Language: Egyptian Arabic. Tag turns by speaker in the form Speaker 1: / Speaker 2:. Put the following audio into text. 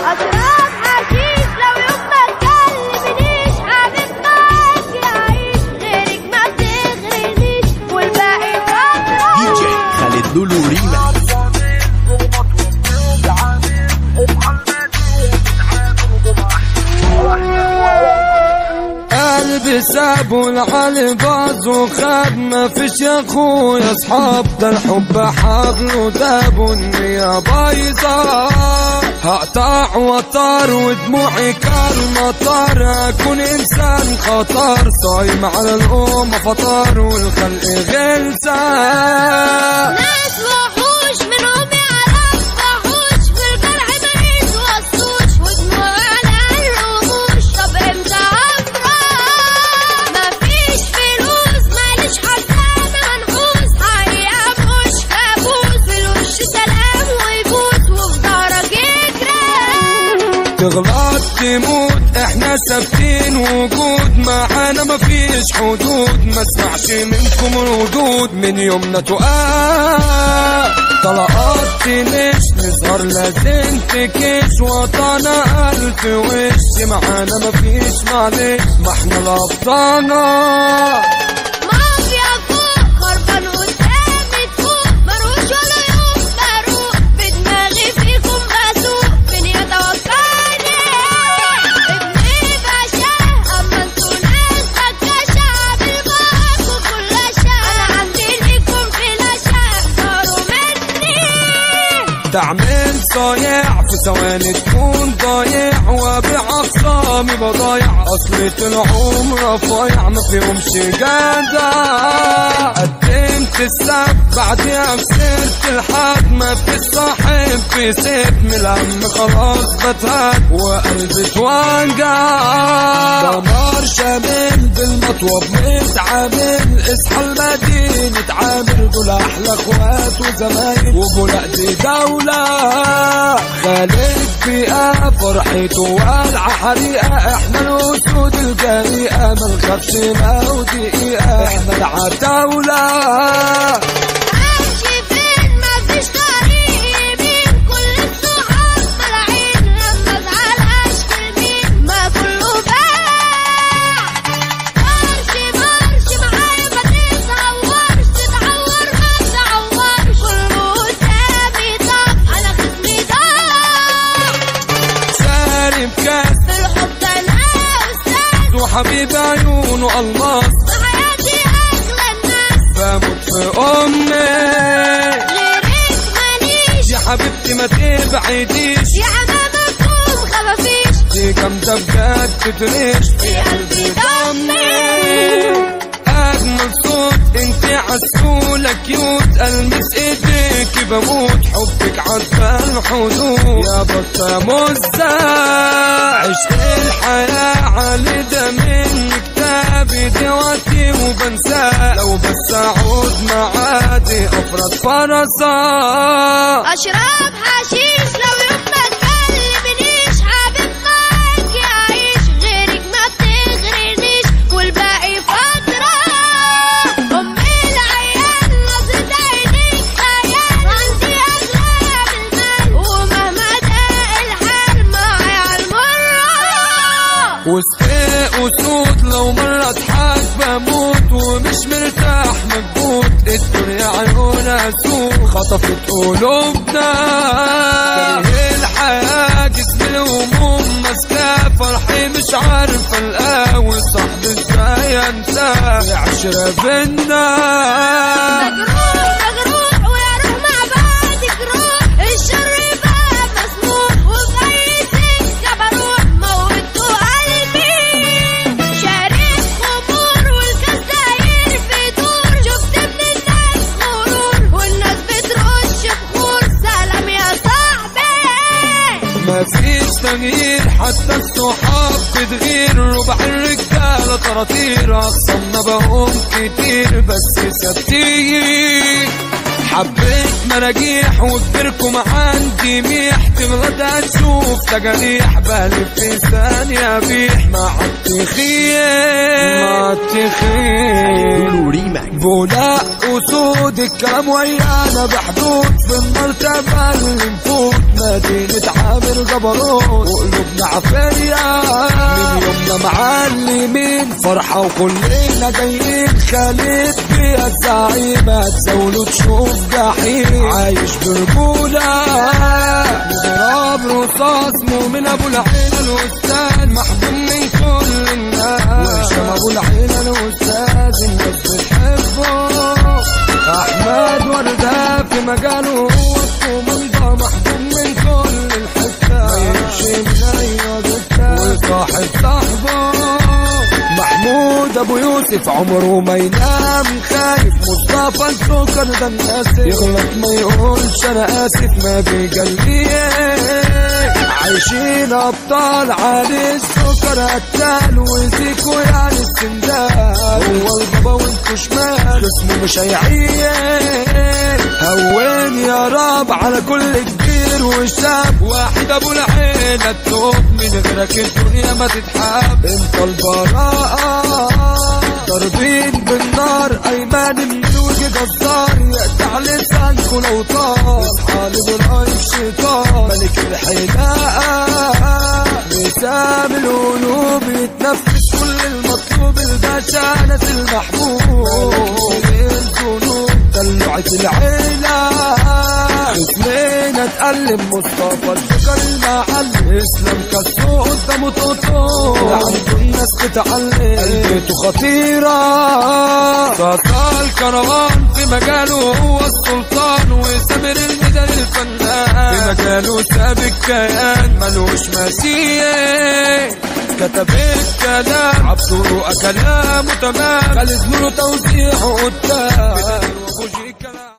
Speaker 1: اشرب حشيش لو يوم ما تكلمنيش حبيب معاك يعيش غيرك ما بتغرنيش والباقي فترة
Speaker 2: دي جي خالد لولو ريما
Speaker 3: قلبي ساب والعلي باظ وخاب ما فيش يا اخويا اصحاب ده الحب حبل وداب والنية بايظة هقطع وطار ودموعي كالمطر اكون انسان خطر صايم على الامة فطار والخلق غلسة
Speaker 1: ناس وحوش منهم يعرف وحوش في الجرح ما يتوصوش ودموع على الرموش طب امتى افرح مفيش فلوس ماليش حتى منحوس حقيقة مش كابوس في الوش سلام ويبوس وفي ظهرك يجري
Speaker 3: تغلط تموت احنا ثابتين وجود معانا مفيش حدود ما اسمعش منكم ردود من يومنا تقال طلقات تنش نظهر لازم تكش وطنا ألف وش معانا مفيش معلش ما احنا الأبطالة
Speaker 1: مافيا فوق خربان قدامي تفوق مروش ولا يوم بروق بدماغي فيكم بسوق من يتوقعني ابني باشا اما انتوا ناس بكاشة بالمعاكوا كل شيء انا عندي ليكم فلاشة اختاروا مني
Speaker 3: تعمل صايع في ثواني تكون ضايع وابيع اخصامي بضايع اصلي طلعهم رفايع ما فيهمش جدع قدمت السب بعديها خسرت الحد ما في صاحب في سيف من الهم خلاص بتهد وقلبي اتوجع دمار شامل بالمطوب متعامل اصحى المدينة عامر دول احلى اخوات وزمايل وبولا دي دولة خالد بيئة فرحته والعة حريقة احنا الاسود الجريئة ما نخافش لو دقيقة احنا العتاولة
Speaker 1: امشي فين مفيش طريق يمين كل الصحاب ملاعين لما ازعل اشكي مين ما كله باع مارش مارش معايا ما تتهورش تتعور ما تعورش كله قدامي طب انا خصمي ضاع
Speaker 3: سالم كاس
Speaker 1: في الحب انا استاذ
Speaker 3: وحبيب عيونه الماس
Speaker 1: في حياتي اغلى الناس
Speaker 3: بموت في امي
Speaker 1: غيرك ماليش
Speaker 3: يا حبيبتي ما تبعديش
Speaker 1: يا حمامكم خفافيش
Speaker 3: دي جامدة بجد تتريش
Speaker 1: في قلبي دمي
Speaker 3: أجمل صوت انت عسولة كيوت ألمس ايديك بموت حبك عدى الحدود يا بطة مزة عشق الحياة على ده من كتابي دلوقتي وبنساه لو بس أعود معادي أفرد فرصة
Speaker 1: اشرب حشيش لو يوم ما تكلمنيش حبيب معاك يعيش غيرك ما بتغرنيش والباقي فترة امي العيال نظرة عينيك خيال عندي اغلى بالمال ومهما ضاق الحال معايا المرة
Speaker 3: وسط اسود لو مرة اضحك بموت ومش مرتاح مكبوت الدنيا عيونها سوق خطفت قلوبنا كاره الحياة جسم الهموم ماسكاه فرحي مش عارف القاوي صاحبي ازاي انساه العشرة بينا
Speaker 1: مجروح مجروح ويا روح مع بعضك روح الشر بقى مسموح وفي اي سكه بروح موتوا قلبي شارب خمور والكاس داير في دور شفت من الناس غرور والناس بترش بخور سلام يا صاحبي
Speaker 3: مفيش تغيير حتى الصحاب بتغير ربع الرجالة طراطير أخصمنا بهم كتير بس ثابتين حبيت مراجيح وكبركم عندي ميح تغلط ولا تشوف تجاريح بالف في ثانية بيح مع التخيل مع التخيل
Speaker 2: لولو ريماكس
Speaker 3: بولاء اسود الكلام ويانا بحدود في المرتبة اللي نفوت مدينة عامر جبروت وقلوبنا عافية من يومنا معلمين فرحة وكلنا جايين خالد بيها الزعيمة تزاولوا تشوف جحيم عايش برجولة ضرب رصاص مؤمن ابو العين الاستاذ محبوب من كل الناس وهشام ابو العين الاستاذ الناس بتحبه احمد ورده في مجاله هو الكومندا محبوب من كل الحته يمشي من اي دكه وصاحب صاحبه محمود ابو يوسف عمره ما ينام خايف مصطفى السكر ده الناس يغلط ما يقولش انا اسف ما بيجليه عايشين ابطال علي السكر قتال وزيكو يعني السندال هو البابا وانتو شمال اسمه مش هيعيش هون يا رب على كل كبير وشاب واحد ابو العين التوب من غيرك الدنيا ما تتحب انت البراءة ضاربين بالنار ايمان الملوك جزار يقطع لسانكو لو طار اصحابي بالعين الشيطان ملك الحداء بسام القلوب يتنفس كل المطلوب الباشا ناس المحبوب الجنوب دلعت العيلة اسمنا اتقلب مصطفى السكر المعلم اسلام كسو قدامه توتو عنده الناس تتعلم قلبته خطيرة سطى الكروان في مجاله هو السلطان وسامر الميدان الفنان في مجاله ساب الكيان ملوش مسيح كتب الكلام عبده كلامه تمام خالد نوره توزيعه قدام